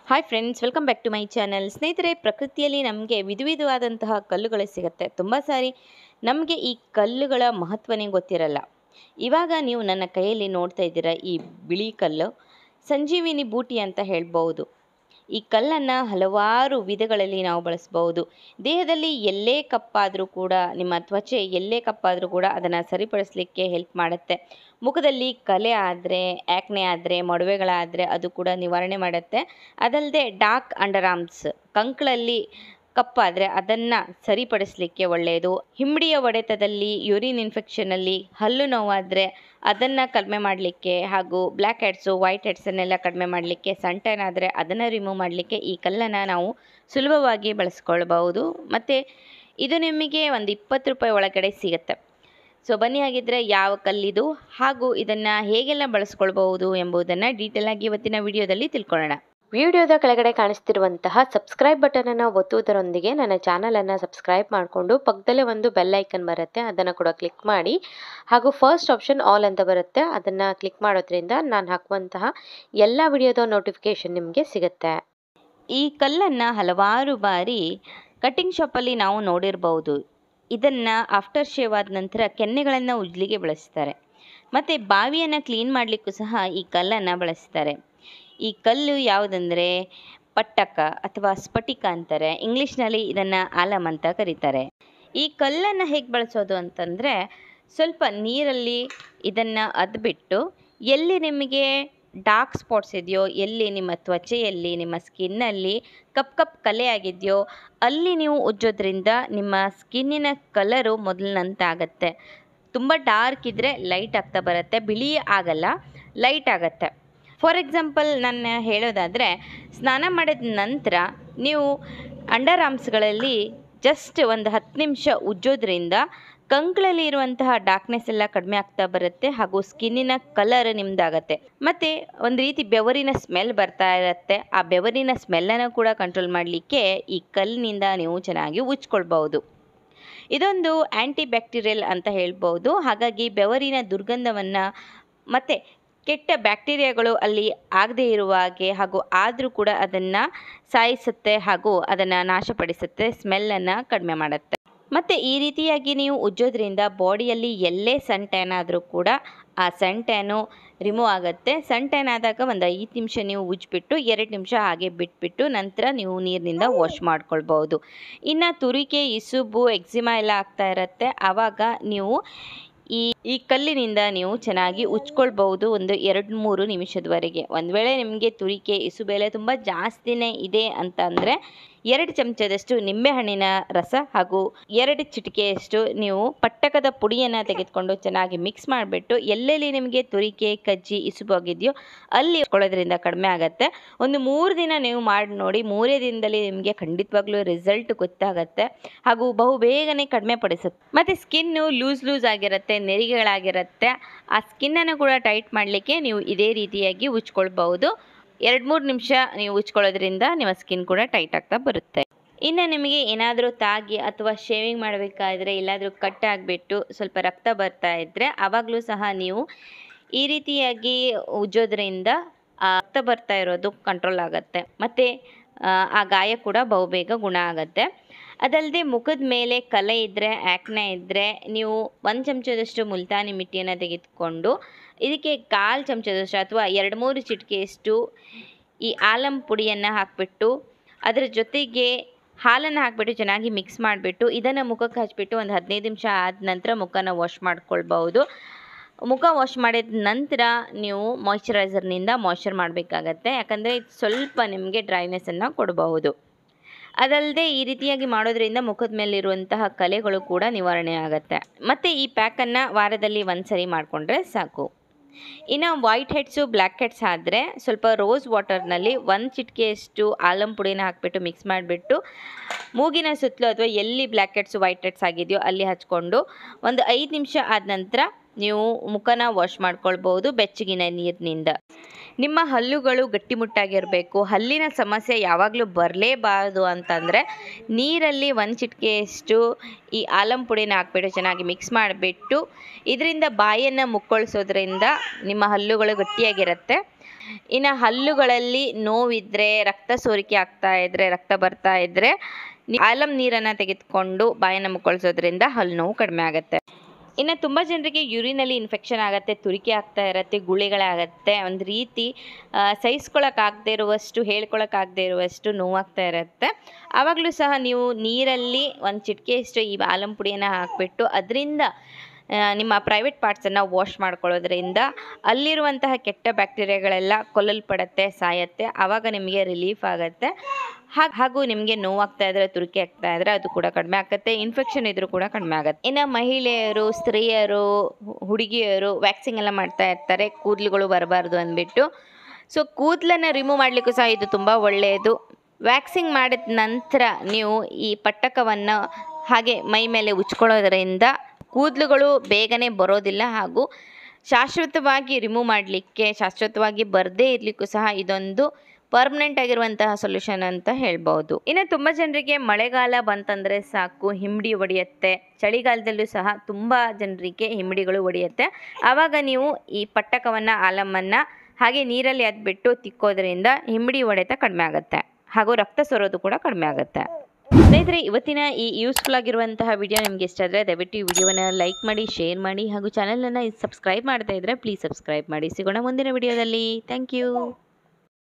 hi friends welcome back to my channel ಸ್ನೇಹಿತರೆ ಪ್ರಕೃತಿಯಲ್ಲಿ ನಮಗೆ ವಿಧ ವಿಧವಾದಂತಹ ಕಲ್ಲುಗಳು ಸಿಗುತ್ತೆ ತುಂಬ ಸಾರಿ ನಮಗೆ ಈ ಕಲ್ಲುಗಳ ಮಹತ್ವನೇ ಗೊತ್ತಿರಲ್ಲ ಇವಾಗ ನೀವು ನನ್ನ ಕೈಯಲ್ಲಿ ನೋಡ್ತಾ ಇದ್ದೀರಾ ಈ ಬಿಳಿ ಕಲ್ಲು ಸಂಜೀವಿನಿ ಬೂಟಿ ಅಂತ ಹೇಳ್ಬೋದು ಈ ಕಲ್ಲನ್ನು ಹಲವಾರು ವಿಧಗಳಲ್ಲಿ ನಾವು ಬಳಸ್ಬೋದು ದೇಹದಲ್ಲಿ ಎಲ್ಲೇ ಕಪ್ಪಾದರೂ ಕೂಡ ನಿಮ್ಮ ತ್ವಚೆ ಎಲ್ಲೇ ಕಪ್ಪಾದರೂ ಕೂಡ ಅದನ್ನು ಸರಿಪಡಿಸಲಿಕ್ಕೆ ಹೆಲ್ಪ್ ಮಾಡುತ್ತೆ ಮುಖದಲ್ಲಿ ಕಲೆ ಆದರೆ ಆ್ಯಕ್ನೆ ಆದರೆ ಮೊಡವೆಗಳಾದರೆ ಅದು ಕೂಡ ನಿವಾರಣೆ ಮಾಡುತ್ತೆ ಅದಲ್ಲದೆ ಡಾರ್ಕ್ ಅಂಡರ್ ಆರ್ಮ್ಸ್ ಕಂಕಳಲ್ಲಿ ಕಪ್ಪಾದರೆ ಅದನ್ನು ಸರಿಪಡಿಸಲಿಕ್ಕೆ ಒಳ್ಳೆಯದು ಹಿಂಬಡಿಯ ಹೊಡೆತದಲ್ಲಿ ಯೂರಿನ್ ಇನ್ಫೆಕ್ಷನಲ್ಲಿ ಹಲ್ಲು ನೋವಾದರೆ ಅದನ್ನು ಕಡಿಮೆ ಮಾಡಲಿಕ್ಕೆ ಹಾಗೂ ಬ್ಲ್ಯಾಕ್ ಹೆಡ್ಸು ವೈಟ್ ಹೆಡ್ಸನ್ನೆಲ್ಲ ಕಡಿಮೆ ಮಾಡಲಿಕ್ಕೆ ಸಣ್ಟನ್ ಆದರೆ ಅದನ್ನು ರಿಮೂವ್ ಮಾಡಲಿಕ್ಕೆ ಈ ಕಲ್ಲನ್ನು ನಾವು ಸುಲಭವಾಗಿ ಬಳಸ್ಕೊಳ್ಬಹುದು ಮತ್ತು ಇದು ನಿಮಗೆ ಒಂದು ಇಪ್ಪತ್ತು ರೂಪಾಯಿ ಒಳಗಡೆ ಸಿಗುತ್ತೆ ಸೊ ಬನ್ನಿ ಹಾಗಿದ್ರೆ ಯಾವ ಕಲ್ಲಿದು ಹಾಗೂ ಇದನ್ನು ಹೇಗೆಲ್ಲ ಬಳಸ್ಕೊಳ್ಬಹುದು ಎಂಬುದನ್ನು ಡೀಟೇಲಾಗಿ ಇವತ್ತಿನ ವಿಡಿಯೋದಲ್ಲಿ ತಿಳ್ಕೊಳ್ಳೋಣ ವಿಡಿಯೋದ ಕೆಳಗಡೆ ಕಾಣಿಸ್ತಿರುವಂತಹ ಸಬ್ಸ್ಕ್ರೈಬ್ ಬಟನ್ ಅನ್ನು ಒತ್ತುವುದರೊಂದಿಗೆ ನನ್ನ ಚಾನಲ್ ಅನ್ನು ಸಬ್ಸ್ಕ್ರೈಬ್ ಮಾಡಿಕೊಂಡು ಪಕ್ಕದಲ್ಲೇ ಒಂದು ಬೆಲ್ ಐಕನ್ ಬರುತ್ತೆ ಅದನ್ನು ಕೂಡ ಕ್ಲಿಕ್ ಮಾಡಿ ಹಾಗೂ ಫಸ್ಟ್ ಆಪ್ಷನ್ ಆಲ್ ಅಂತ ಬರುತ್ತೆ ಅದನ್ನು ಕ್ಲಿಕ್ ಮಾಡೋದ್ರಿಂದ ನಾನು ಹಾಕುವಂತಹ ಎಲ್ಲ ವಿಡಿಯೋದ ನೋಟಿಫಿಕೇಶನ್ ನಿಮಗೆ ಸಿಗುತ್ತೆ ಈ ಕಲ್ಲನ್ನು ಹಲವಾರು ಬಾರಿ ಕಟ್ಟಿಂಗ್ ಶಾಪಲ್ಲಿ ನಾವು ನೋಡಿರ್ಬೋದು ಇದನ್ನು ಆಫ್ಟರ್ ಶೇವ್ ಆದ ನಂತರ ಕೆನ್ನೆಗಳನ್ನು ಉಜ್ಲಿಗೆ ಬಳಸ್ತಾರೆ ಮತ್ತು ಬಾವಿಯನ್ನು ಕ್ಲೀನ್ ಮಾಡಲಿಕ್ಕೂ ಸಹ ಈ ಕಲ್ಲನ್ನು ಬಳಸ್ತಾರೆ ಈ ಕಲ್ಲು ಯಾವುದಂದರೆ ಪಟ್ಟಕ ಅಥವಾ ಸ್ಫಟಿಕ ಅಂತಾರೆ ಇಂಗ್ಲೀಷ್ನಲ್ಲಿ ಇದನ್ನು ಆಲಮ್ ಅಂತ ಕರೀತಾರೆ ಈ ಕಲ್ಲನ್ನು ಹೇಗೆ ಬಳಸೋದು ಅಂತಂದರೆ ಸ್ವಲ್ಪ ನೀರಲ್ಲಿ ಇದನ್ನು ಅದ್ಬಿಟ್ಟು ಎಲ್ಲಿ ನಿಮಗೆ ಡಾರ್ಕ್ ಸ್ಪಾಟ್ಸ್ ಇದೆಯೋ ಎಲ್ಲಿ ನಿಮ್ಮ ತ್ವಚೆಯಲ್ಲಿ ನಿಮ್ಮ ಸ್ಕಿನ್ನಲ್ಲಿ ಕಪ್ ಕಪ್ ಕಲೆ ಆಗಿದೆಯೋ ಅಲ್ಲಿ ನೀವು ಉಜ್ಜೋದ್ರಿಂದ ನಿಮ್ಮ ಸ್ಕಿನ್ನಿನ ಕಲರು ಮೊದಲಿನಂತಾಗತ್ತೆ ತುಂಬ ಡಾರ್ಕ್ ಇದ್ದರೆ ಲೈಟ್ ಆಗ್ತಾ ಬರುತ್ತೆ ಬಿಳಿ ಆಗಲ್ಲ ಲೈಟ್ ಆಗುತ್ತೆ ಫಾರ್ ಎಕ್ಸಾಂಪಲ್ ನಾನು ಹೇಳೋದಾದರೆ ಸ್ನಾನ ಮಾಡಿದ ನಂತರ ನೀವು ಅಂಡರ್ ಆರ್ಮ್ಸ್ಗಳಲ್ಲಿ ಜಸ್ಟ್ ಒಂದು ಹತ್ತು ನಿಮಿಷ ಉಜ್ಜೋದ್ರಿಂದ ಕಂಕ್ಳಲ್ಲಿ ಇರುವಂತಹ ಡಾರ್ಕ್ನೆಸ್ ಎಲ್ಲ ಕಡಿಮೆ ಆಗ್ತಾ ಬರುತ್ತೆ ಹಾಗೂ ಸ್ಕಿನ್ನಿನ ಕಲರ್ ನಿಮ್ದಾಗತ್ತೆ ಮತ್ತು ಒಂದು ರೀತಿ ಬೆವರಿನ ಸ್ಮೆಲ್ ಬರ್ತಾ ಇರುತ್ತೆ ಆ ಬೆವರಿನ ಸ್ಮೆಲ್ಲನ್ನು ಕೂಡ ಕಂಟ್ರೋಲ್ ಮಾಡಲಿಕ್ಕೆ ಈ ಕಲ್ಲಿನಿಂದ ನೀವು ಚೆನ್ನಾಗಿ ಉಜ್ಕೊಳ್ಬಹುದು ಇದೊಂದು ಆ್ಯಂಟಿ ಬ್ಯಾಕ್ಟೀರಿಯಲ್ ಅಂತ ಹೇಳ್ಬೋದು ಹಾಗಾಗಿ ಬೆವರಿನ ದುರ್ಗಂಧವನ್ನು ಮತ್ತು ಕೆಟ್ಟ ಬ್ಯಾಕ್ಟೀರಿಯಾಗಳು ಅಲ್ಲಿ ಆಗದೇ ಇರುವ ಹಾಗೆ ಹಾಗೂ ಆದರೂ ಕೂಡ ಅದನ್ನು ಸಾಯಿಸುತ್ತೆ ಹಾಗೂ ಅದನ್ನು ನಾಶಪಡಿಸುತ್ತೆ ಸ್ಮೆಲ್ಲನ್ನು ಕಡಿಮೆ ಮಾಡುತ್ತೆ ಮತ್ತು ಈ ರೀತಿಯಾಗಿ ನೀವು ಉಜ್ಜೋದ್ರಿಂದ ಬಾಡಿಯಲ್ಲಿ ಎಲ್ಲೇ ಸನ್ ಟ್ಯಾನ್ ಆದರೂ ಕೂಡ ಆ ಸನ್ ಟ್ಯಾನು ರಿಮೂವ್ ಆಗುತ್ತೆ ಸನ್ ಟ್ಯಾನ್ ಆದಾಗ ಒಂದು ಐದು ನಿಮಿಷ ನೀವು ಉಜ್ಜಿಬಿಟ್ಟು ಎರಡು ನಿಮಿಷ ಹಾಗೆ ಬಿಟ್ಬಿಟ್ಟು ನಂತರ ನೀವು ನೀರಿನಿಂದ ವಾಶ್ ಮಾಡ್ಕೊಳ್ಬೋದು ಇನ್ನು ತುರಿಕೆ ಇಸುಬು ಎಕ್ಸಿಮಾ ಎಲ್ಲ ಆಗ್ತಾ ಇರುತ್ತೆ ಆವಾಗ ನೀವು ಈ ಈ ಕಲ್ಲಿನಿಂದ ನೀವು ಚೆನ್ನಾಗಿ ಉಜ್ಕೊಳ್ಬಹುದು ಒಂದು ಎರಡು ಮೂರು ನಿಮಿಷದವರೆಗೆ ಒಂದು ವೇಳೆ ನಿಮಗೆ ತುರಿಕೆ ಇಸುಬೆಲೆ ತುಂಬ ಜಾಸ್ತಿನೇ ಇದೆ ಅಂತ ಅಂದರೆ ಎರಡು ಚಮಚದಷ್ಟು ನಿಂಬೆಹಣ್ಣಿನ ರಸ ಹಾಗೂ ಎರಡು ಚಿಟಿಕೆಯಷ್ಟು ನೀವು ಪಟ್ಟಕದ ಪುಡಿಯನ್ನು ತೆಗೆದುಕೊಂಡು ಚೆನ್ನಾಗಿ ಮಿಕ್ಸ್ ಮಾಡಿಬಿಟ್ಟು ಎಲ್ಲೆಲ್ಲಿ ನಿಮಗೆ ತುರಿಕೆ ಕಜ್ಜಿ ಇಸುಬು ಆಗಿದೆಯೋ ಅಲ್ಲಿ ಇಟ್ಕೊಳ್ಳೋದ್ರಿಂದ ಕಡಿಮೆ ಆಗುತ್ತೆ ಒಂದು ಮೂರು ದಿನ ನೀವು ಮಾಡಿ ನೋಡಿ ಮೂರೇ ದಿನದಲ್ಲಿ ನಿಮಗೆ ಖಂಡಿತವಾಗ್ಲೂ ರಿಸಲ್ಟ್ ಗೊತ್ತಾಗತ್ತೆ ಹಾಗೂ ಬಹು ಬೇಗನೆ ಕಡಿಮೆ ಪಡಿಸುತ್ತೆ ಮತ್ತು ಸ್ಕಿನ್ನು ಲೂಸ್ ಲೂಸ್ ಆಗಿರುತ್ತೆ ನೆರಿಗೆಗಳಾಗಿರುತ್ತೆ ಆ ಸ್ಕಿನ್ನನ್ನು ಕೂಡ ಟೈಟ್ ಮಾಡಲಿಕ್ಕೆ ನೀವು ಇದೇ ರೀತಿಯಾಗಿ ಉಜ್ಕೊಳ್ಬಹುದು ಎರಡು ಮೂರು ನಿಮಿಷ ನೀವು ಉಜ್ಕೊಳ್ಳೋದ್ರಿಂದ ನಿಮ್ಮ ಸ್ಕಿನ್ ಕೂಡ ಟೈಟ್ ಆಗ್ತಾ ಬರುತ್ತೆ ಇನ್ನು ನಿಮಗೆ ಏನಾದರೂ ತಾಗಿ ಅಥವಾ ಶೇವಿಂಗ್ ಮಾಡಬೇಕಾದ್ರೆ ಎಲ್ಲಾದರೂ ಕಟ್ ಆಗಿಬಿಟ್ಟು ಸ್ವಲ್ಪ ರಕ್ತ ಬರ್ತಾ ಇದ್ದರೆ ಆವಾಗಲೂ ಸಹ ನೀವು ಈ ರೀತಿಯಾಗಿ ಉಜ್ಜೋದ್ರಿಂದ ಆ ರಕ್ತ ಬರ್ತಾ ಇರೋದು ಕಂಟ್ರೋಲ್ ಆಗುತ್ತೆ ಮತ್ತು ಆ ಗಾಯ ಕೂಡ ಬಹುಬೇಗ ಗುಣ ಆಗುತ್ತೆ ಅದಲ್ಲದೆ ಮುಖದ ಮೇಲೆ ಕಲೆ ಇದ್ದರೆ ಆ್ಯಕ್ನೆ ಇದ್ದರೆ ನೀವು ಒಂದು ಚಮಚದಷ್ಟು ಮುಲ್ತಾನಿ ಮಿಟ್ಟಿಯನ್ನು ತೆಗೆದುಕೊಂಡು ಇದಕ್ಕೆ ಕಾಲು ಚಮಚದಷ್ಟು ಅಥವಾ ಎರಡು ಮೂರು ಚಿಟಿಕೆಯಷ್ಟು ಈ ಆಲಂ ಪುಡಿಯನ್ನು ಹಾಕಿಬಿಟ್ಟು ಅದರ ಜೊತೆಗೆ ಹಾಲನ್ನು ಹಾಕಿಬಿಟ್ಟು ಚೆನ್ನಾಗಿ ಮಿಕ್ಸ್ ಮಾಡಿಬಿಟ್ಟು ಇದನ್ನು ಮುಖಕ್ಕೆ ಹಚ್ಬಿಟ್ಟು ಒಂದು ಹದಿನೈದು ನಿಮಿಷ ಆದ ನಂತರ ಮುಖನ ವಾಶ್ ಮಾಡ್ಕೊಳ್ಬಹುದು ಮುಖ ವಾಶ್ ಮಾಡಿದ ನಂತರ ನೀವು ಮಾಯ್ಚರೈಸರ್ನಿಂದ ಮಾಯ್ಚರ್ ಮಾಡಬೇಕಾಗತ್ತೆ ಯಾಕಂದರೆ ಇದು ಸ್ವಲ್ಪ ನಿಮಗೆ ಡ್ರೈನೆಸ್ಸನ್ನು ಕೊಡಬಹುದು ಅದಲ್ಲದೆ ಈ ರೀತಿಯಾಗಿ ಮಾಡೋದ್ರಿಂದ ಮುಖದ ಮೇಲಿರುವಂತಹ ಕಲೆಗಳು ಕೂಡ ನಿವಾರಣೆ ಆಗುತ್ತೆ ಮತ್ತು ಈ ಪ್ಯಾಕನ್ನು ವಾರದಲ್ಲಿ ಒಂದು ಸರಿ ಮಾಡಿಕೊಂಡ್ರೆ ಸಾಕು ಇನ್ನು ವೈಟ್ ಹೆಡ್ಸು ಬ್ಲ್ಯಾಕ್ ಹೆಡ್ಸ್ ಆದರೆ ಸ್ವಲ್ಪ ರೋಸ್ ವಾಟರ್ನಲ್ಲಿ ಒಂದು ಚಿಟಿಕೆಯಷ್ಟು ಆಲಂ ಪುಡಿನ ಹಾಕಿಬಿಟ್ಟು ಮಿಕ್ಸ್ ಮಾಡಿಬಿಟ್ಟು ಮೂಗಿನ ಸುತ್ತಲೂ ಅಥವಾ ಎಲ್ಲಿ ಬ್ಲ್ಯಾಕ್ ಹೆಡ್ಸು ವೈಟ್ ಹೆಡ್ಸ್ ಆಗಿದೆಯೋ ಅಲ್ಲಿ ಹಚ್ಕೊಂಡು ಒಂದು ಐದು ನಿಮಿಷ ಆದ ನಂತರ ನೀವು ಮುಖನ ವಾಶ್ ಮಾಡ್ಕೊಳ್ಬೋದು ಬೆಚ್ಚಗಿನ ನೀರಿನಿಂದ ನಿಮ್ಮ ಹಲ್ಲುಗಳು ಗಟ್ಟಿಮುಟ್ಟಾಗಿರಬೇಕು ಹಲ್ಲಿನ ಸಮಸ್ಯೆ ಯಾವಾಗಲೂ ಬರಲೇಬಾರದು ಅಂತಂದರೆ ನೀರಲ್ಲಿ ಒಂದು ಚಿಟಿಕೆಯಷ್ಟು ಈ ಆಲಂ ಪುಡಿನ ಹಾಕ್ಬಿಟ್ಟು ಚೆನ್ನಾಗಿ ಮಿಕ್ಸ್ ಮಾಡಿಬಿಟ್ಟು ಇದರಿಂದ ಬಾಯನ್ನು ಮುಕ್ಕೊಳಿಸೋದ್ರಿಂದ ನಿಮ್ಮ ಹಲ್ಲುಗಳು ಗಟ್ಟಿಯಾಗಿರುತ್ತೆ ಇನ್ನು ಹಲ್ಲುಗಳಲ್ಲಿ ನೋವಿದ್ರೆ ರಕ್ತ ಸೋರಿಕೆ ಆಗ್ತಾ ಇದ್ರೆ ರಕ್ತ ಬರ್ತಾ ಇದ್ರೆ ಆಲಂ ನೀರನ್ನು ತೆಗೆದುಕೊಂಡು ಬಾಯನ್ನು ಮುಕ್ಕೊಳಿಸೋದ್ರಿಂದ ಹಲ್ಲು ನೋವು ಕಡಿಮೆ ಆಗುತ್ತೆ ಇನ್ನು ತುಂಬ ಜನರಿಗೆ ಯೂರಿನಲ್ಲಿ ಇನ್ಫೆಕ್ಷನ್ ಆಗುತ್ತೆ ತುರಿಕೆ ಆಗ್ತಾ ಇರುತ್ತೆ ಗುಳಿಗಳಾಗತ್ತೆ ಒಂದು ರೀತಿ ಸಹಿಸ್ಕೊಳಕ್ಕಾಗದೇ ಇರುವಷ್ಟು ಹೇಳ್ಕೊಳಕ್ಕಾಗದೇ ಇರುವಷ್ಟು ನೋವಾಗ್ತಾ ಇರುತ್ತೆ ಆವಾಗಲೂ ಸಹ ನೀವು ನೀರಲ್ಲಿ ಒಂದು ಚಿಟಿಕೆಯಷ್ಟು ಈ ಆಲಂ ಪುಡಿಯನ್ನು ಹಾಕಿಬಿಟ್ಟು ಅದರಿಂದ ನಿಮ್ಮ ಪ್ರೈವೇಟ್ ಪಾರ್ಟ್ಸನ್ನು ವಾಶ್ ಮಾಡ್ಕೊಳ್ಳೋದ್ರಿಂದ ಅಲ್ಲಿರುವಂತಹ ಕೆಟ್ಟ ಬ್ಯಾಕ್ಟೀರಿಯಾಗಳೆಲ್ಲ ಕೊಲ್ಲಲ್ಪಡುತ್ತೆ ಸಾಯತ್ತೆ ಆವಾಗ ನಿಮಗೆ ರಿಲೀಫ್ ಆಗುತ್ತೆ ಹಾಗೆ ಹಾಗೂ ನಿಮಗೆ ನೋವಾಗ್ತಾ ಇದ್ರೆ ತುರಿಕೆ ಆಗ್ತಾ ಇದ್ರೆ ಅದು ಕೂಡ ಕಡಿಮೆ ಆಗುತ್ತೆ ಇನ್ಫೆಕ್ಷನ್ ಇದ್ರೂ ಕೂಡ ಕಡಿಮೆ ಆಗುತ್ತೆ ಇನ್ನು ಮಹಿಳೆಯರು ಸ್ತ್ರೀಯರು ಹುಡುಗಿಯರು ವ್ಯಾಕ್ಸಿಂಗ್ ಎಲ್ಲ ಮಾಡ್ತಾ ಇರ್ತಾರೆ ಕೂದಲುಗಳು ಬರಬಾರ್ದು ಅಂದ್ಬಿಟ್ಟು ಸೊ ಕೂದಲನ್ನು ರಿಮೂವ್ ಮಾಡಲಿಕ್ಕೂ ಸಹ ಇದು ತುಂಬ ಒಳ್ಳೆಯದು ವ್ಯಾಕ್ಸಿಂಗ್ ಮಾಡಿದ ನಂತರ ನೀವು ಈ ಪಟ್ಟಕವನ್ನು ಹಾಗೆ ಮೈ ಮೇಲೆ ಉಚ್ಕೊಳ್ಳೋದ್ರಿಂದ ಕೂದಲುಗಳು ಬೇಗನೆ ಬರೋದಿಲ್ಲ ಹಾಗೂ ಶಾಶ್ವತವಾಗಿ ರಿಮೂವ್ ಮಾಡಲಿಕ್ಕೆ ಶಾಶ್ವತವಾಗಿ ಬರದೇ ಇರಲಿಕ್ಕೂ ಸಹ ಇದೊಂದು ಪರ್ಮನೆಂಟ್ ಆಗಿರುವಂತಹ ಸೊಲ್ಯೂಷನ್ ಅಂತ ಹೇಳ್ಬೋದು ಇನ್ನು ತುಂಬ ಜನರಿಗೆ ಮಳೆಗಾಲ ಬಂತಂದರೆ ಸಾಕು ಹಿಮ್ಮಡಿ ಒಡೆಯುತ್ತೆ ಚಳಿಗಾಲದಲ್ಲೂ ಸಹ ತುಂಬ ಜನರಿಗೆ ಹಿಮ್ಮಡಿಗಳು ಒಡೆಯುತ್ತೆ ಆವಾಗ ನೀವು ಈ ಪಟ್ಟಕವನ್ನು ಆಲಮನ್ನು ಹಾಗೆ ನೀರಲ್ಲಿ ಅದ್ಬಿಟ್ಟು ತಿಕ್ಕೋದ್ರಿಂದ ಹಿಮ್ಮಡಿ ಹೊಡೆತ ಕಡಿಮೆ ಆಗುತ್ತೆ ಹಾಗೂ ರಕ್ತ ಸೋರೋದು ಕೂಡ ಕಡಿಮೆ ಆಗುತ್ತೆ ಸ್ನೇಹಿತರೆ ಇವತ್ತಿನ ಈ ಯೂಸ್ಫುಲ್ ಆಗಿರುವಂತಹ ವಿಡಿಯೋ ನಿಮಗೆ ಇಷ್ಟ ಆದರೆ ದಯವಿಟ್ಟು ಈ ವಿಡಿಯೋನ ಲೈಕ್ ಮಾಡಿ ಶೇರ್ ಮಾಡಿ ಹಾಗೂ ಚಾನಲನ್ನು ಸಬ್ಸ್ಕ್ರೈಬ್ ಮಾಡ್ತಾ ಇದ್ದರೆ ಪ್ಲೀಸ್ ಸಬ್ಸ್ಕ್ರೈಬ್ ಮಾಡಿ ಸಿಗೋಣ ಮುಂದಿನ ವಿಡಿಯೋದಲ್ಲಿ ಥ್ಯಾಂಕ್ ಯು